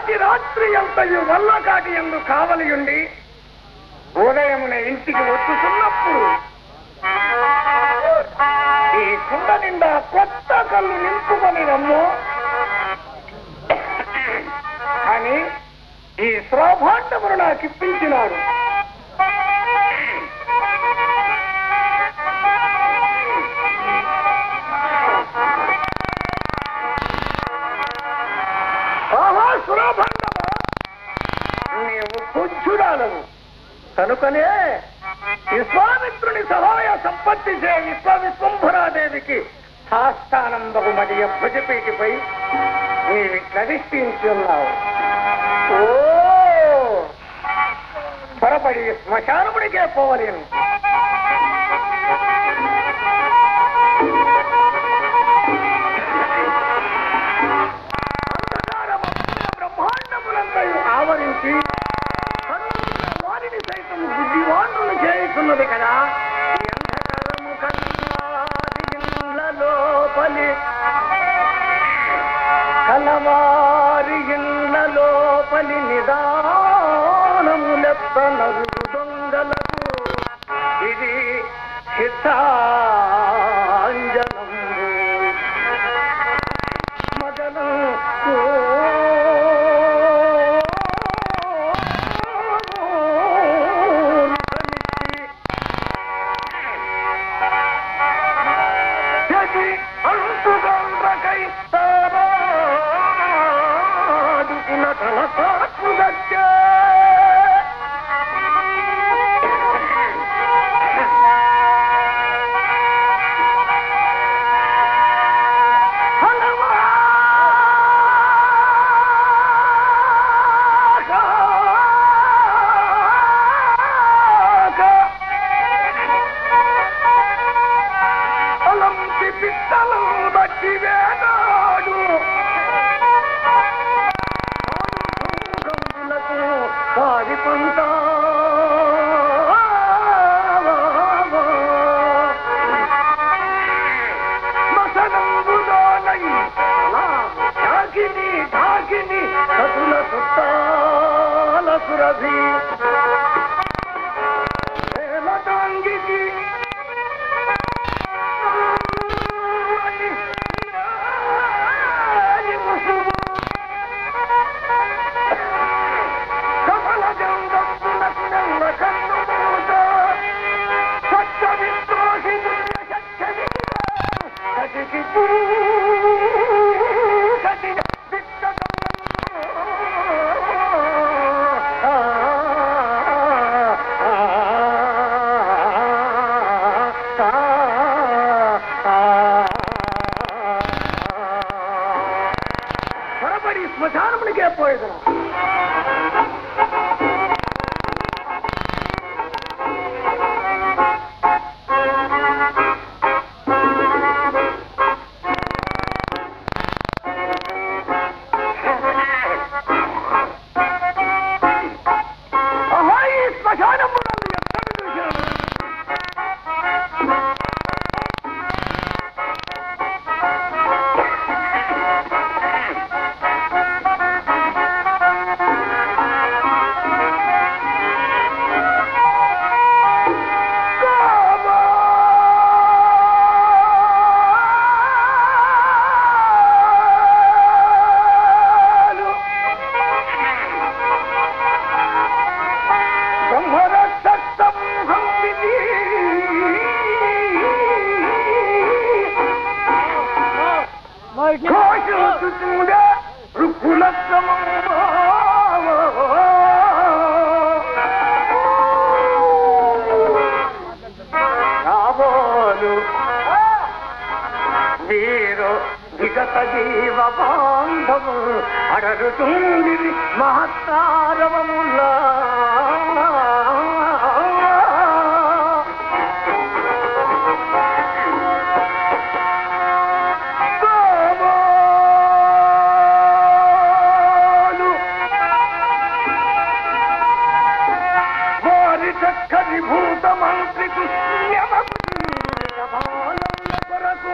రాత్రి రాత్రి ఎంతయు వల్ల కాటి ఎందు కావలియుండి ఉదయమున ఇంటికి వచ్చుతున్నప్పుడు ఈ కుండ నిండా కొత్త కళ్ళు నింపుకొని రమ్ము అని ఈ శ్రోభాండమును నాకు ఇప్పించినాడు ఆహా సురభండమా నీవు పూజ్యురాలను కనుకనే విశ్వామిత్రుని సహాయ సంపత్తి చే విశ్వ విశ్వంభరాదేవికి ఆస్థానం బహుమతియ భుజపీటిపై నీవి ప్రతిష్ఠించి ఉన్నావు ఓ త్వరపడి శ్మశానముడికే పోవలేను అంధకారమప్పుడే బ్రహ్మాండములంతయు ఆవరించి కన్నుల వారిని సైతం బుద్ధివాంతులు చేస్తున్నది కదా ఈ అంధకారము కన్నాది ఇళ్ళ లోపలి కలవారి ఇళ్ళ లోపలి నిదానములెత్త నరుగు దొంగలకు ఇది చిత్తాంజనము మదనం అలంటి పిట్టలు బట్టి వేనాడు గంగులకు వారి పంట మసనంబులోనై అలా ఢాకిని ఢాకిని కతుల సుత్తాల సురభి వేలటాంగికి త్వరపడి శ్మశానమునికే పోయేదను అహా, ఈ శ్మశానమునందు ఎక్కడ చూశాను కాబోలు వీరు విగత జీవ బాంధము అడరుతుంది మహత్తారవములా కాబోలు వారి చక్కని భూత మంత్రికి కొరకు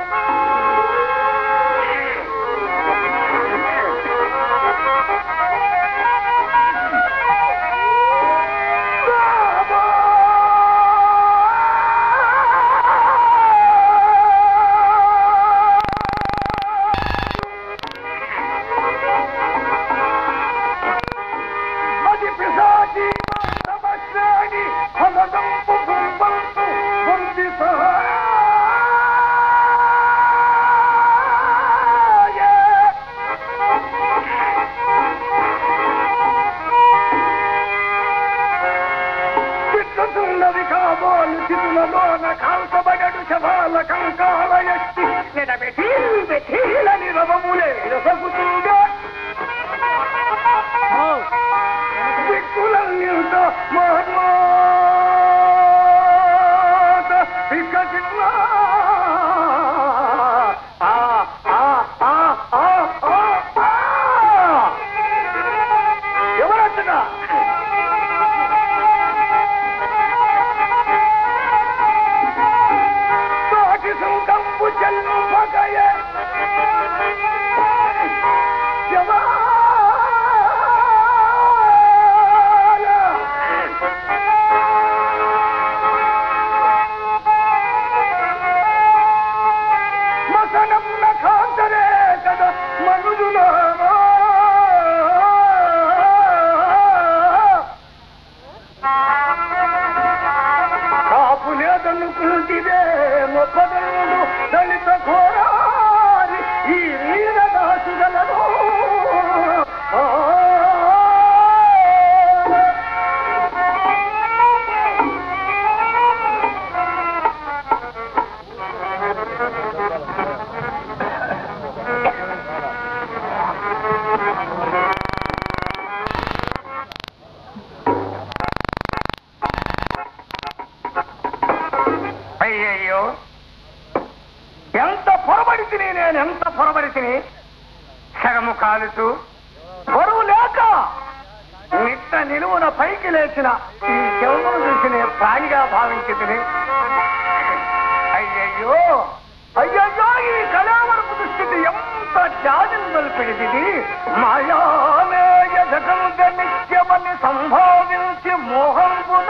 నేనెంత పొరబడితిని సగము కాలుతూ బరువు లేక నిట్ట నిలువున పైకి లేచిన ఈ శవమును చూసి నేను ప్రాణిగా భావించింది అయ్యయ్యో అయ్యయ్యో ఈ కళావరపు దుస్థితి ఎంత జాతిని తొలిపిడిది మాయామేయ జగంత నిత్యమని సంభావించి మోహంపున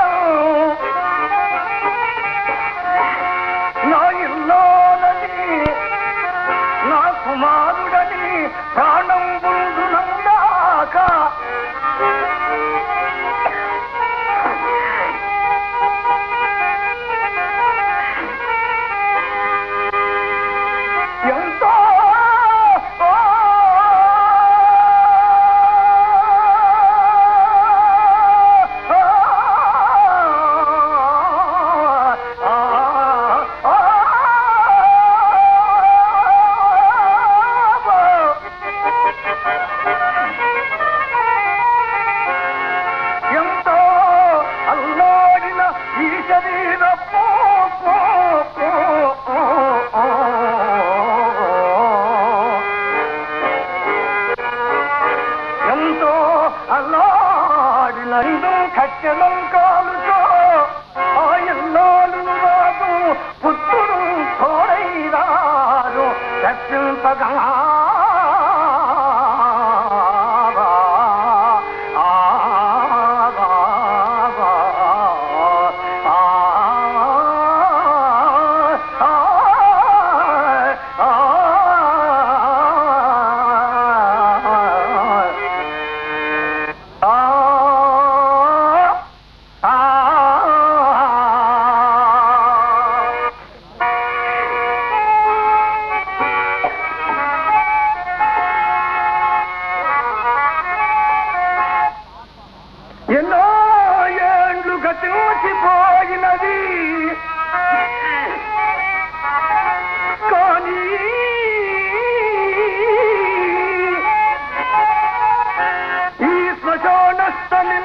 నా ఇల్లోనని నా కుమారుడని ప్రాణం బుందునందాక ఎంతో ఎంతో అల్లాడిన ఈ శరీర ఎంతో అల్లాడిన ఇందు కచ్చలం కాలుతో ఆ ఎల్లాలు రాదు పుత్రుడు తోడైరారు రక్షింపగా ఎన్నో ఏండ్లు గతించిపోయినది కానీ ఈ శ్మశానస్థలి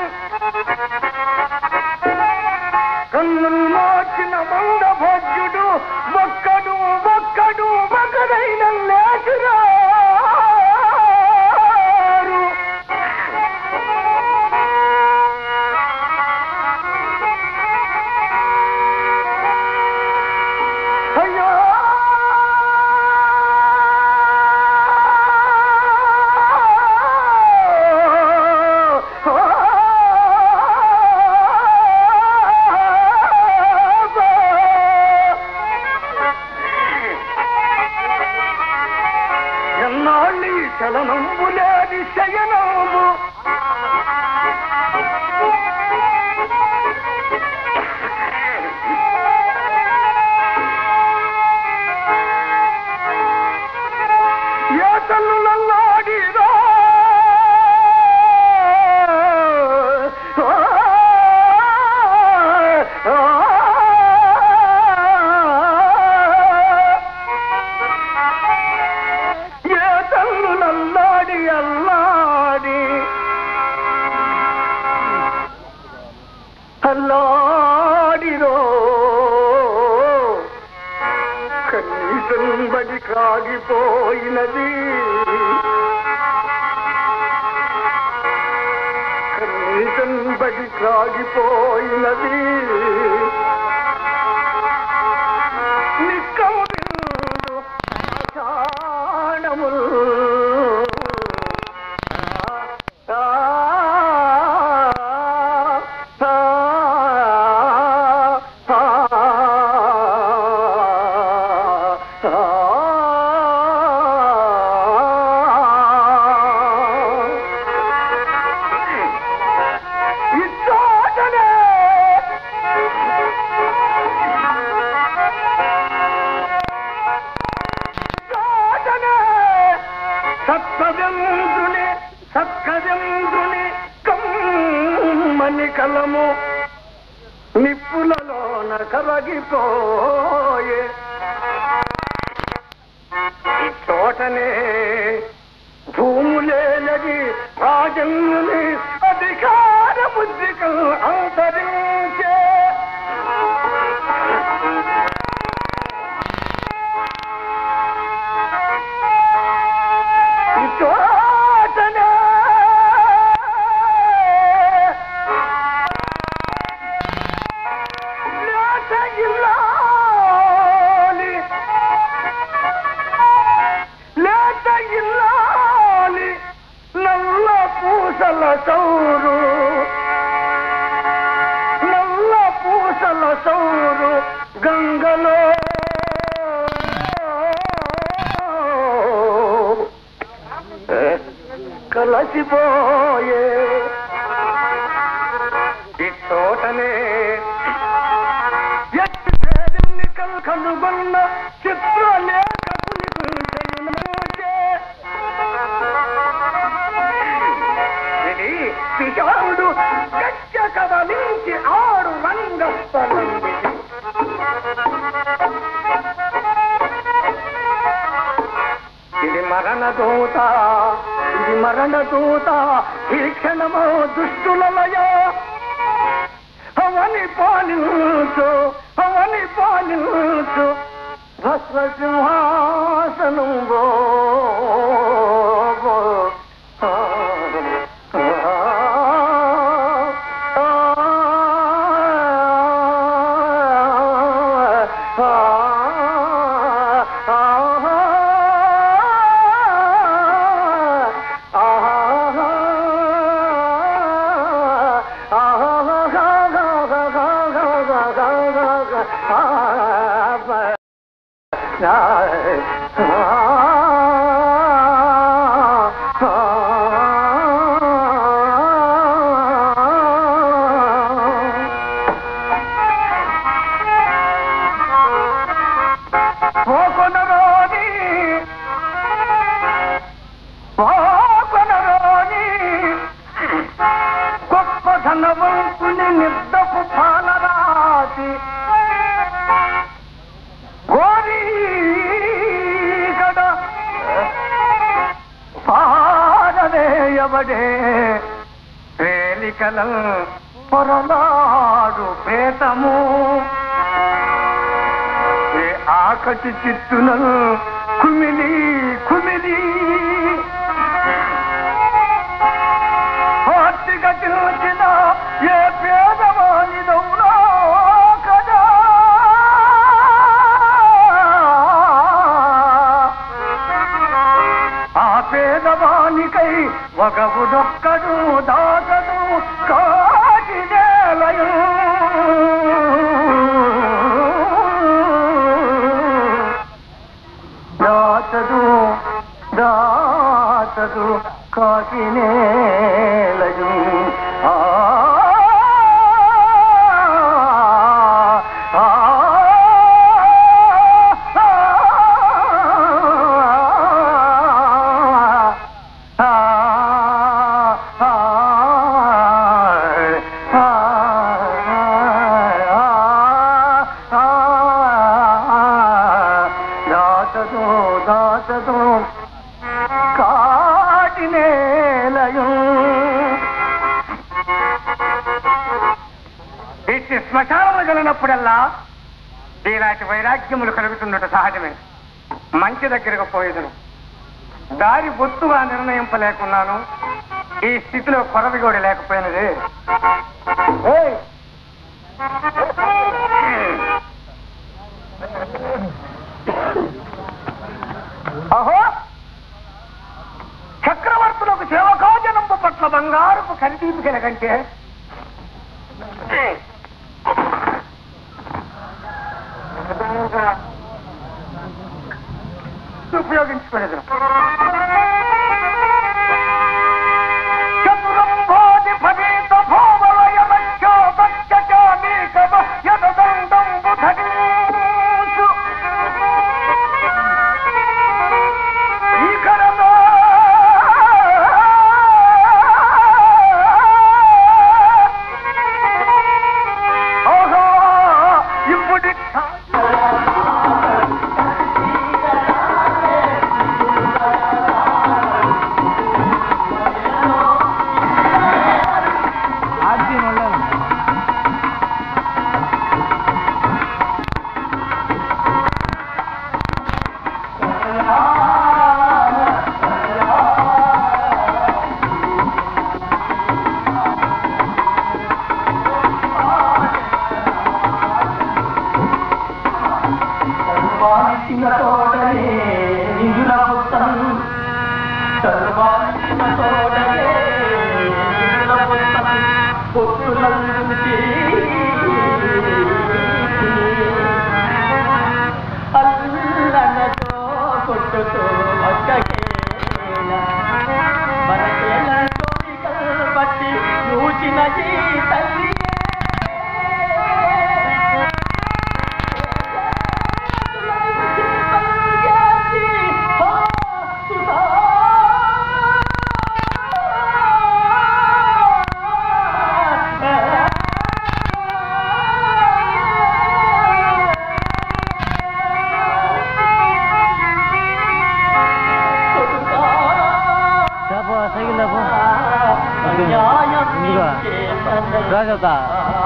కన్ను మార్చిన మంద భోగ్యుడు ఒక్కడు ఒక్కడు ఒకడైన లేచురారు అయ్యో ఎన్నాళ్ళి చలనంబులేది శయనంబు ఏ తల్లులల్లాడిరా ఏ తల్లులల్లాడి అల్లాడి అల్లాడిరో కనీసం బడి కాగిపోయినది కనీసం బడి కాగిపోయినది నిక్కములు ఆషాఢములు ఆ, ఆ, ఆ, ఇచ్చోటనే ఇచ్చోటనే సత్కజంద్రుని సత్కజంద్రుని కమ్మని కలము నిప్పులలోన కరగిపోయే ఈ చోటనే భూములేనది రాజన్యుని అధికార బుద్ధికం అంతరించే పూసల సౌరు నల్ల పూసల సౌరు గంగలో కలసిపోయే ఈ తోటనే ఎట్టి పేరెన్నికలు కనుగొన్న చిత్రలేఖకుని గుండెనుచే. ఇది విశాలుడు గచ్చ కదలించి ఆడు రంగస్థలంది ఇది మరణ దూత ఇది మరణ దూత ఈ క్షణము దుష్టులయ అవని పాలించు అవని పాలించు భస్మ సింహాసనం గో పోకొనరోని పోకొనరోని గొప్ప ధనవంతుని నిర్దపు పాలరాతి గోరీ గడ పారవేయబడే వేలికలం పొరలాడు ప్రేతము ఏ ఆకటి చిత్తునలు కుమిలి కుమిలి హార్తిగా తిరిగిన ఏ పేదవానిదవునో కదా ఆ పేదవానికై ఒకవుడొక్కడు దాసడు కాటి నేలయు దాసడు దాసడు కాటి నేలయు ఆ ఆ దాసదు దాసదు కాటి నేలయు ఇట్టి శ్మశానము కలిగినప్పుడల్లా ఇలాంటి వైరాగ్యములు కలుగుతుండట సహజమే మంచి దగ్గరకు పోయేదను దారి బొత్తుగా నిర్ణయింపలేకున్నాను ఈ స్థితిలో కొరవిగోడి లేకపోయినది ఏయ్! అహో చక్రవర్తులకు సేవకాజనంబు పట్ల బంగారపు కంటీపి కలగంటే ఉపయోగించుకునేది చతురంబోధి భవీత భోమలయ మధ్యో భక్త్యచామీకమ యదదండం బుధనీషు ఈకరమా పొత్తులందుకి అల్లనతో కొట్టుతో అక్కకేలా మనకేల కోరికలు బట్టి చూచిన ఈ తల్లి Siapa? Saya kena apa? Ini juga. Berapa tak?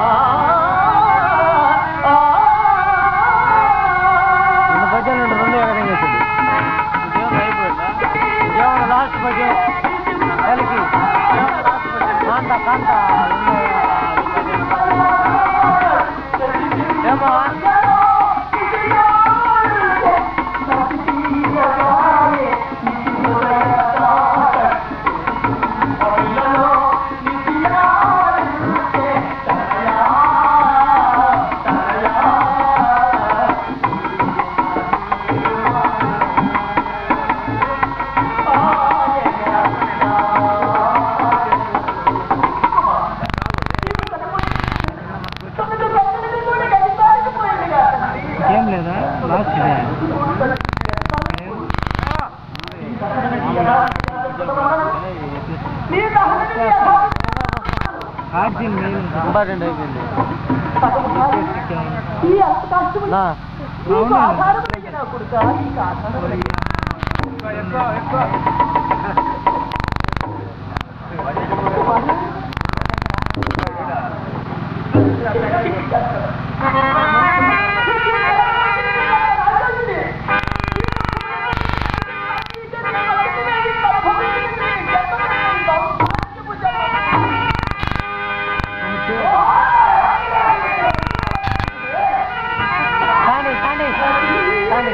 రెండు పద్యాలు రెండు రెండు ఎక్కడ వేసింది ఉద్యోగం అయిపోయిందా ఉద్యోగం లాస్ట్ పద్యం నెలకి కాంత కాంత ఏమో ఏం లేదా లాస్ట్ ఇదే ఆర్జిన్ ఇంపార్టెంట్ అయిపోయింది నా కానీ కానీ కానీ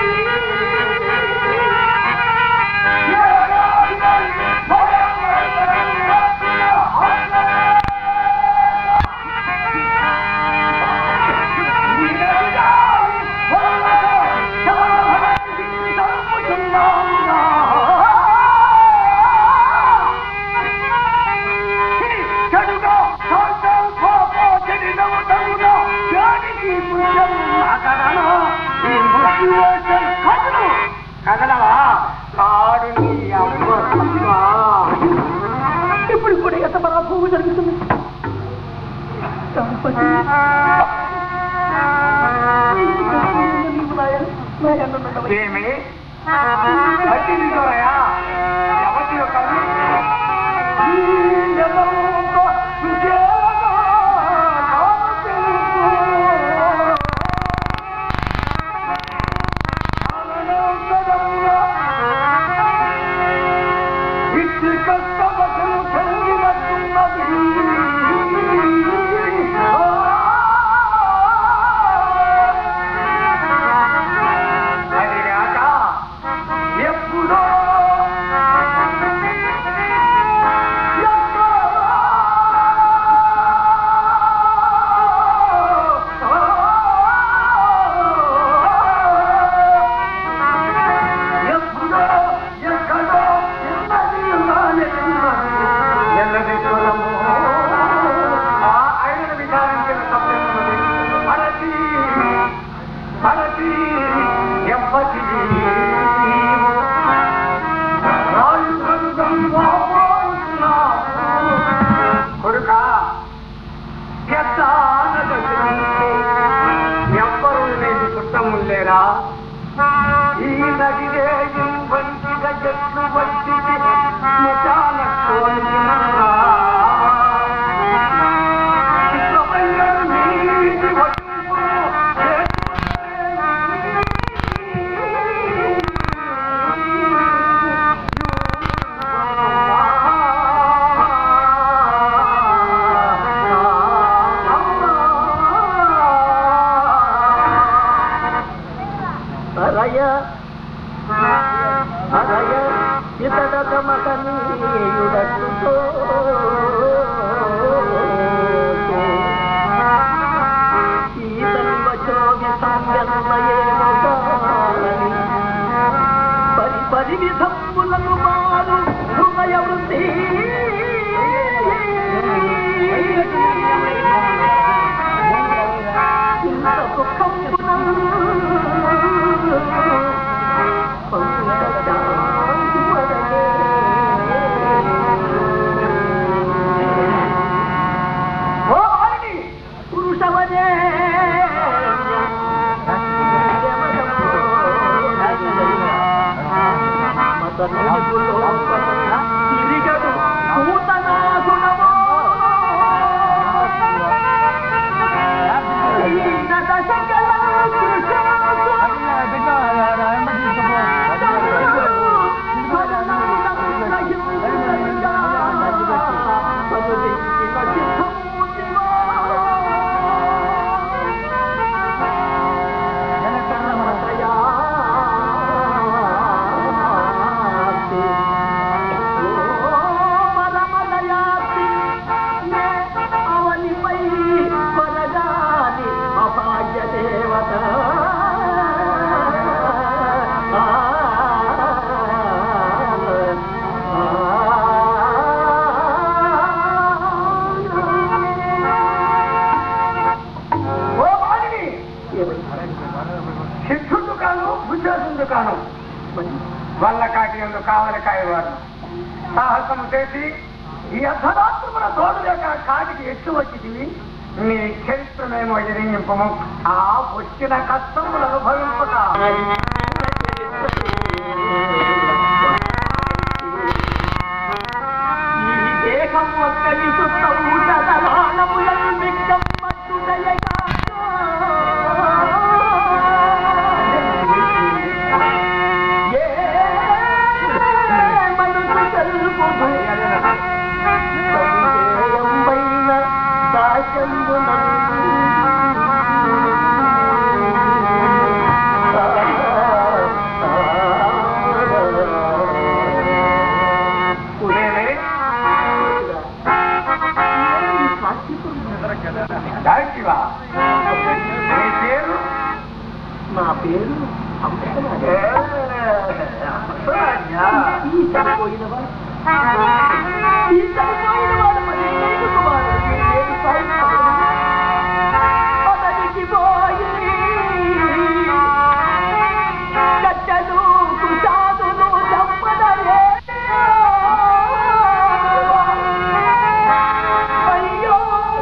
కదలవా కాడు నీ అమ్మ ఇప్పుడు కూడా ఎంత మన భూమి జరుగుతుంది గణపతి ఏమి బట్టి నిజమయ్యా ఎవరి యొక్క అది రాక ఎప్పుడో ఎప్పుడో ఎక్కడో ఎన్నది ఉన్నానే ఎన్నది కులము ఆ ఆయన విచారించిన తప్పేమున్నది మనకి మనకి ఎప్పటి రాళ్ళు కనుగొని కొడుక ఎవ్వరు నేను చుట్టములేరా ఈ నదిదే వంటిగా చెట్లు వంటి ముఖాల నీటి అరయ అరయ ఇతడ తమకనీయుడట్టుకో కావలి కాయవాడు సాహసము చేసి ఈ అర్ధరాత్రమున తోడు లేక కాటికి ఎత్తు వచ్చింది నీ చరిత్రమేమో ఎదిరింపము ఆ వచ్చిన కష్టములు అనుభవింపక ఈ దేహం ఒక్కటి సుత్తము తలహానములను మిక్కమ్మట్టుదయగా ఏ మనసు తెలుపు సందేయంబైన ఏమి? దాటివా నీ పేరు నా పేరు ఏ, అసలాజ్ఞా. ఈ చనిపోయినవా ఈ చనిపోయినవాడు మరి ఎందుకు వాడు నేను సాయిస్తాను అతనికి పోయి కట్టలు కుషాదులు చంపదలే అయ్యో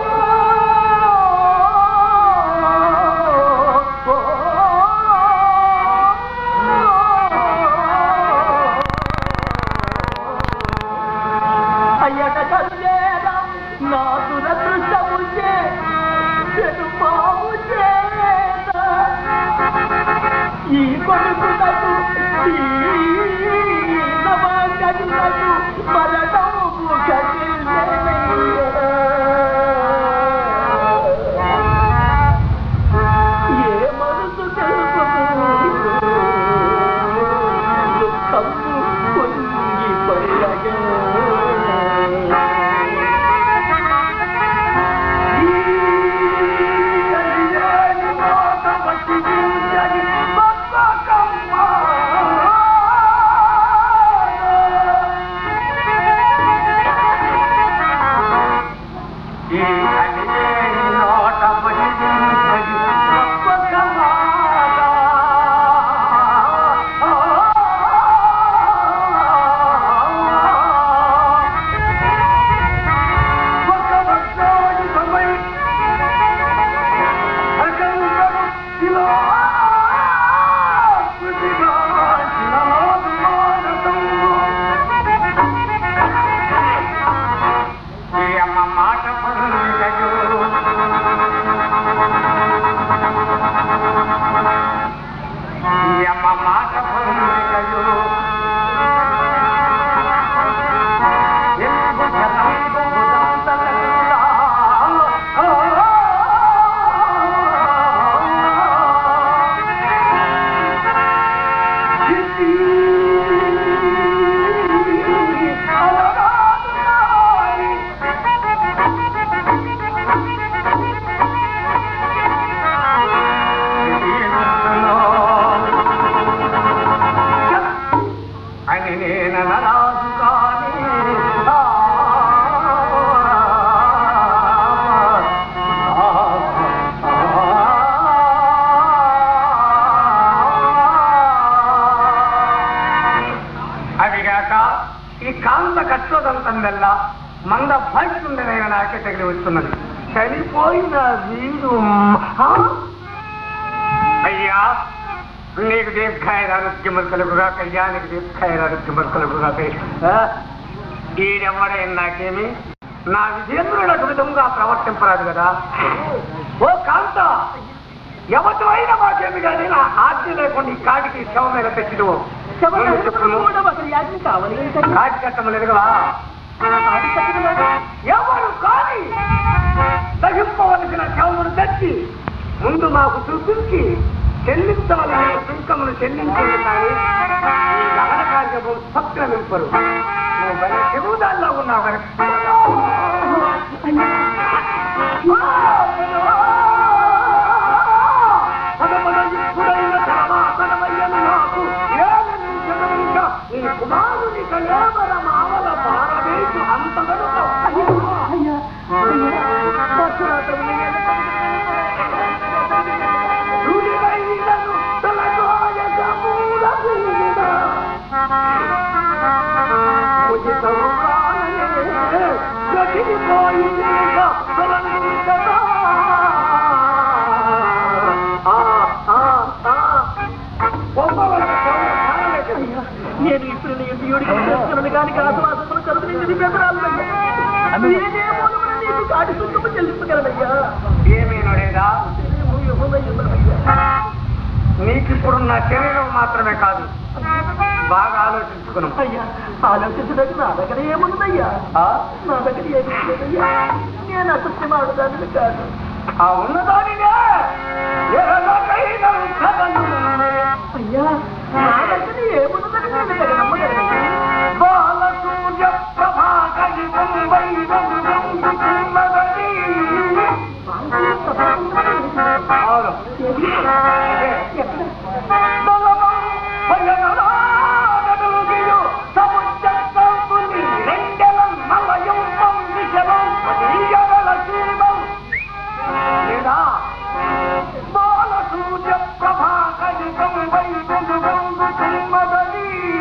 అయ్యట కల్లేరా నా దురదృష్టము చే చెడుపాము చేత ఈ కొడుకునకు ఈ నవాంగనులకు మరణము ఏ మనసు తెలుపుతుంది దుఃఖము పొంగి పడగా మాట పొందికయో యమ మాట పొందికయో ఎందుకు జనంబు బుధంతలకులా? చిట్టి అలరాదునాయి. అని నేను రాజు కానీ అదిగాక ఈ కాంత కట్టదంతందల్ల మంద భయస్తుండేనైన నాకే తగిలి వస్తున్నది చనిపోయిన వీడు ఆ? అయ్యా నీకు దీర్ఘాయురారోగ్యములు కలుగుగా కయ్యానికి దీర్ఘాయురారోగ్యములు కలుగుగా ఈడెవడైనా నాకేమి నా విజేంద్రులకు విధంగా ప్రవర్తింపరాదు కదా ఓ కాంత ఎవరివైనా మాకేమి కానీ నా ఆజ్ఞ లేకుండా ఈ కాటికి శవం మీద తెచ్చిడు చెప్పును యాజ్ఞ కావాలి ఏంటంటే కాటి కట్టము లేదుగా ఆది కట్టడమా? ఎవరు కానీ తగ్గింపవలసిన శవమును తెచ్చి ముందు మాకు చూపించి చెల్లించవలసిన సుంకమును చెల్లించండి కానీ ఈ దహన కార్యము సక్రమింపరు నువ్వు భలే చెరువుదాల్లో ఉన్నావు కనుక ఈ కుమారుని కలేవర మావల పారవేసి అంతగను అయ్యా అయ్యా పరశురాత్రము నేను రుడివైనను తొలగోయక మూలభూమిన. చెడిపోయింది తొలగించదా ఆ, ఆ, ఆ. పొందవలసిన శవం కానలేక నేను ఇప్పుడు నీ ప్రియుడికి చేస్తున్నాను కానీ కాసువాసములు కలుపు నుంచి బెదరాలయ్యా నేనేమోనమని నీకు కాటి సుఖము చెల్లింపగలనయ్యా ఏమీ లేదా నేనేమో యెహోవయ్యున్నానయ్యా. నీకిప్పుడు నా శరీరం మాత్రమే కాదు బాగా ఆలోచించుకున్నాం అయ్యా ఆలోచించడానికి నా దగ్గర ఏమున్నదయ్యా నా దగ్గర ఏమి లేదయ్యా నేను అసత్యమాడు దానిని కాదు ఆ ఉన్నదానినే ఎరగకైన కథను అయ్యా నా దగ్గర ఏమున్నదని నేను ఎక్కడ నమ్మగలనయ్యా బాలసూర్య ప్రభాకరితం వైదమున్నదని అవును అదే. బలము భయనరాగలుగియు సముద్రత్వంబుని రెండెలం మలయం పందిశలం పదీయగల శీలం. లేదా బాలసూర్య ప్రభాకరితం వైదమున్నదని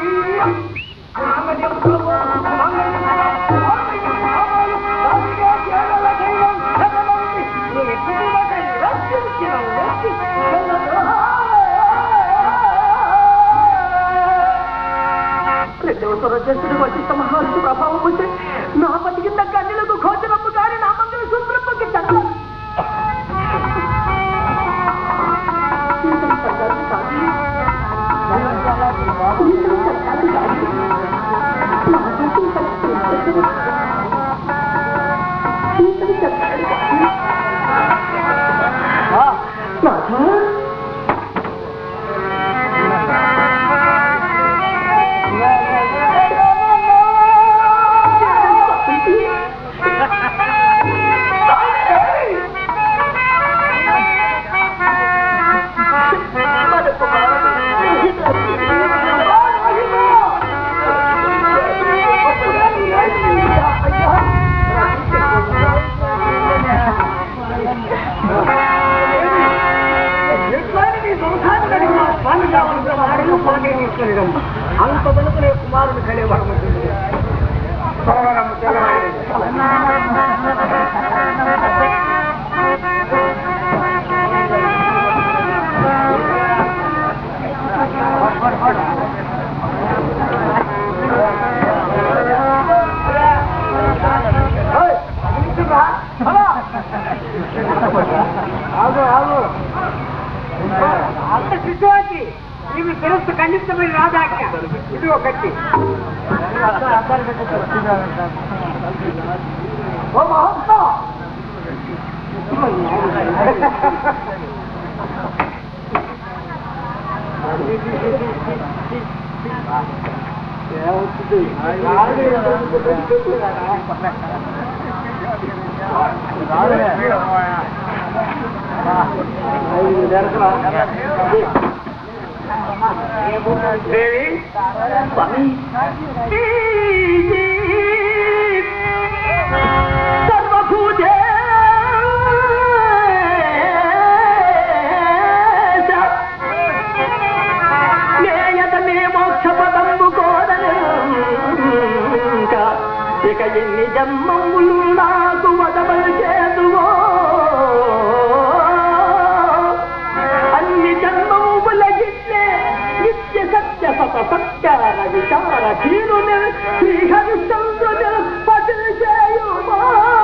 రెండవ స్వరజస్సుడు వశిష్ఠ మహర్షి ప్రభావం ఉంటే నా బతికిన కన్నులకు గోచరమ్మ గారి నా మంగళ సూత్రమ్మకి చదవ అంత వెనుకనే కుమారుని కలివాడు అంత శిశువాకి ఇవి తెలుసు ఖండితమైన రాదాక ఇది ఒకటి ఓ మహోత్సవం దేవి సర్వభూతే నేయతనే మోక్ష పదంబు కోరను ఇక ఎన్ని జన్మములు నాకు వదవలు చేదువో అన్ని జన్మముల గిట్లే నిత్య సత్య సత సత్యార విచార తీరుని శ్రీహరిశ్చంద్రుని పతి చేయుమా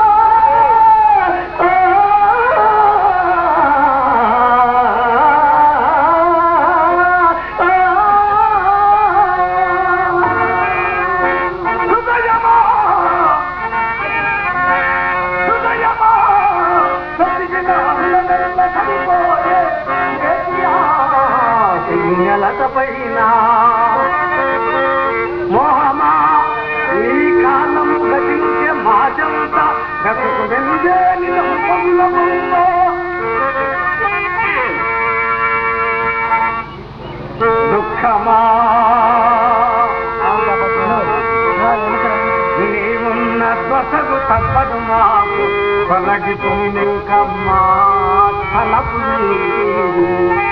హృదయమా హృదయమా సతిగిన అల్లమెల్ల చనిపోయే ఎత్తియా సింగలత పైన మోహమా నీ కాలం గతించే మాజంత గతకు వెందే నిలం పొందముందో దుఃఖమా నీవున్న త్వసగు తప్పదు మాకు తొలగిపోయినకమ్మా తలపు నీవు